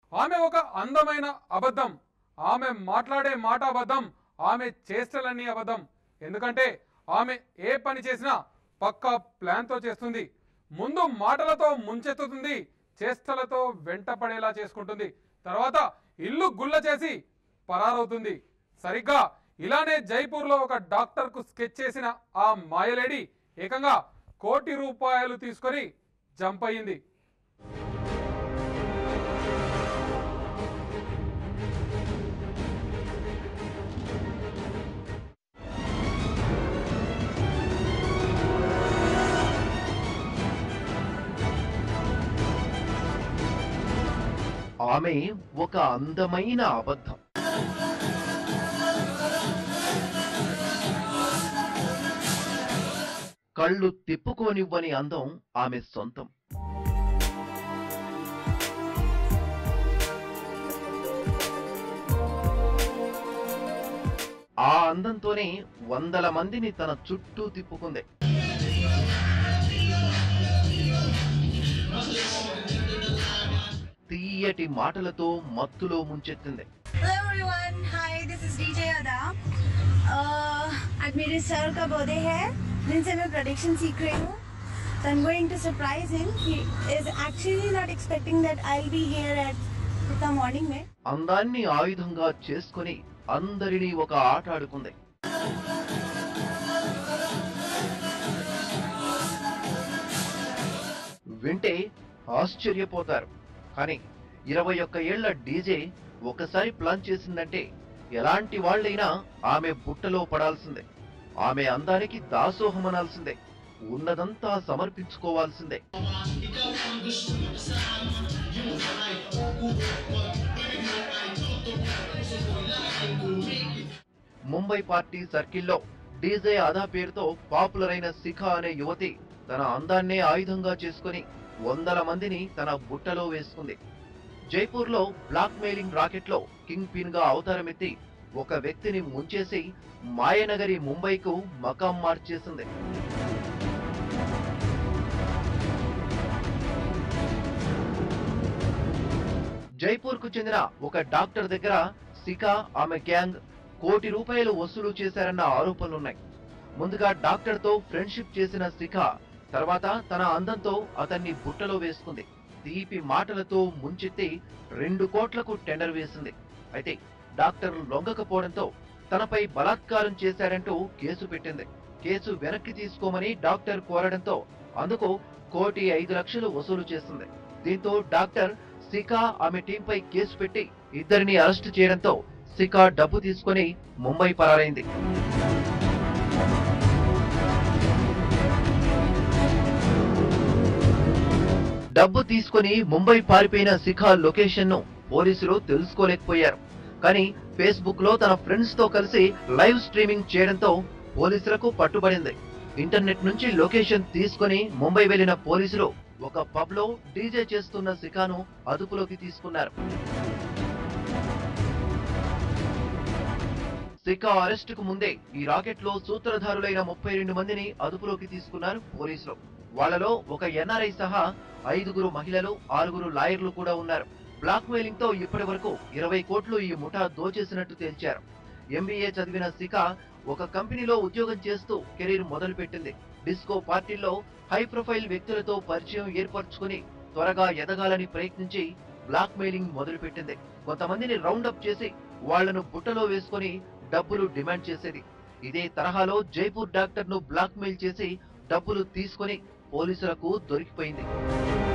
ఆమె ఒక అందమైన అబద్ధం ఆమె మాట్లాడే మాట అబద్ధం ఆమె చేష్టలన్నీ అబద్ధం ఎందుకంటే ఆమె ఏ పని చేసినా పక్కా ప్లాన్తో చేస్తుంది ముందు మాటలతో ముంచెత్తుతుంది చేష్టలతో వెంట పడేలా చేసుకుంటుంది తర్వాత ఇల్లు గుల్ల చేసి పరారవుతుంది సరిగ్గా ఇలానే జైపూర్లో ఒక డాక్టర్కు స్కెచ్ చేసిన ఆ మాయలేడి ఏకంగా కోటి రూపాయలు తీసుకొని జంప్ అయ్యింది ఆమె ఒక అందమైన అబద్ధం కళ్ళు తిప్పుకోనివ్వని అందం ఆమె సొంతం ఆ అందంతోనే వందల మందిని తన చుట్టూ తిప్పుకుంది తీయటి మాటలతో మత్తులో ముంచెత్తింది Hello everyone, hi, this is DJ Ada. Uh, आज मेरे सर का बर्थडे है जिनसे मैं प्रोडिक्शन सीख रही हूँ So I'm going to surprise him. He is actually not expecting that I'll be here at the morning में. అందాన్ని ఆయుధంగా చేసుకొని అందరినీ ఒక ఆట ఆడుకుంది వింటే ఆశ్చర్యపోతారు కానీ ఇరవై ఒక్క ఏళ్ల డీజే ఒకసారి ప్లాన్ చేసిందంటే ఎలాంటి వాళ్ళైనా ఆమె బుట్టలో పడాల్సిందే ఆమె అందానికి దాసోహమనాల్సిందే ఉన్నదంతా సమర్పించుకోవాల్సిందే ముంబై పార్టీ సర్కిల్లో డీజే అదా పేరుతో పాపులర్ అయిన శిఖ అనే యువతి తన అందాన్నే ఆయుధంగా చేసుకుని వందల మందిని తన బుట్టలో వేసుకుంది జైపూర్లో బ్లాక్ మెయిలింగ్ రాకెట్లో కింగ్ పిన్ గా అవతారమెత్తి ఒక వ్యక్తిని ముంచేసి మాయనగరి ముంబైకు మకాం మార్చేసింది జైపూర్ కు చెందిన ఒక డాక్టర్ దగ్గర శిఖ ఆమె గ్యాంగ్ కోటి రూపాయలు వసూలు చేశారన్న ఆరోపణలున్నాయి ముందుగా డాక్టర్ తో ఫ్రెండ్షిప్ చేసిన శిఖ తర్వాత తన అందంతో అతన్ని బుట్టలో వేసుకుంది తీపి మాటలతో ముంచెత్తి రెండు కోట్లకు టెండర్ వేసింది అయితే డాక్టర్ లొంగకపోవడంతో తనపై బలాత్కారం చేశారంటూ కేసు పెట్టింది కేసు వెనక్కి తీసుకోమని డాక్టర్ కోరడంతో అందుకు కోటి ఐదు లక్షలు వసూలు చేసింది దీంతో డాక్టర్ శిఖ ఆమె టీంపై కేసు పెట్టి ఇద్దరిని అరెస్టు చేయడంతో శిఖ డబ్బు తీసుకొని ముంబై పరారైంది డబ్బు తీసుకొని ముంబై పారిపోయిన శిఖ లొకేషన్ ను పోలీసులు తెలుసుకోలేకపోయారు కానీ ఫేస్బుక్ లో తన ఫ్రెండ్స్ తో కలిసి లైవ్ స్ట్రీమింగ్ చేయడంతో పోలీసులకు పట్టుబడింది ఇంటర్నెట్ నుంచి లొకేషన్ తీసుకొని ముంబై వెళ్లిన పోలీసులు ఒక పబ్ లో డీజే చేస్తున్న శిఖాను అదుపులోకి తీసుకున్నారు శిఖ అరెస్ట్ కు ముందే ఈ రాకెట్ లో సూత్రధారులైన ముప్పై రెండు మందిని అదుపులోకి తీసుకున్నారు పోలీసులు వాళ్ళలో ఒక ఎన్ఆర్ఐ సహా ఐదుగురు మహిళలు ఆరుగురు లాయర్లు కూడా ఉన్నారు బ్లాక్ మెయిలింగ్ తో ఇప్పటి వరకు ఇరవై కోట్లు ఈ ముఠా దోచేసినట్టు తేల్చారు ఎంబీఏ చదివిన శిఖ ఒక కంపెనీలో ఉద్యోగం చేస్తూ కెరీర్ మొదలుపెట్టింది డిస్కో పార్టీల్లో హై ప్రొఫైల్ వ్యక్తులతో పరిచయం ఏర్పరచుకుని త్వరగా ఎదగాలని ప్రయత్నించి బ్లాక్ మెయిలింగ్ మొదలుపెట్టింది కొంతమందిని రౌండ్ అప్ చేసి వాళ్లను బుట్టలో వేసుకొని డబ్బులు డిమాండ్ చేసేది ఇదే తరహాలో జైపూర్ డాక్టర్ ను బ్లాక్ మెయిల్ చేసి డబ్బులు తీసుకొని పోలీసులకు దొరికిపోయింది